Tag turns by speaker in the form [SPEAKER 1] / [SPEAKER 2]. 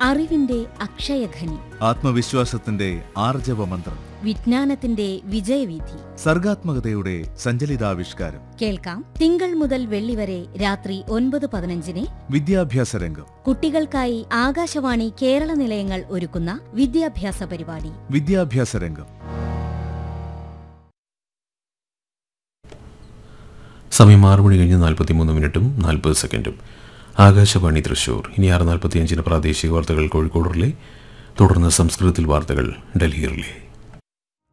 [SPEAKER 1] അറിവിന്റെ അക്ഷയഖനി
[SPEAKER 2] ആത്മവിശ്വാസത്തിന്റെ ആർജവമന്ത്രം
[SPEAKER 1] വിജ്ഞാനത്തിന്റെ വിജയവീഥി
[SPEAKER 2] സർഗാത്മകതയുടെ സഞ്ചലിതാവിഷ്കാരം
[SPEAKER 1] കേൾക്കാം തിങ്കൾ മുതൽ വെള്ളി വരെ രാത്രി ഒൻപത് പതിനഞ്ചിന്
[SPEAKER 2] വിദ്യാഭ്യാസ രംഗം
[SPEAKER 1] കുട്ടികൾക്കായി ആകാശവാണി കേരള നിലയങ്ങൾ ഒരുക്കുന്ന വിദ്യാഭ്യാസ പരിപാടി
[SPEAKER 2] വിദ്യാഭ്യാസ രംഗം
[SPEAKER 3] സമയം ആറ് മണി കഴിഞ്ഞ് നാൽപ്പത്തിമൂന്ന് മിനിറ്റും നാൽപ്പത് സെക്കൻഡും ആകാശവാണി തൃശൂർ ഇനി ആറ് നാൽപ്പത്തിയഞ്ചിന് പ്രാദേശിക വാർത്തകൾ കോഴിക്കോട് റിലേ തുടർന്ന് സംസ്കൃതത്തിൽ വാർത്തകൾ ഡൽഹി റിലേ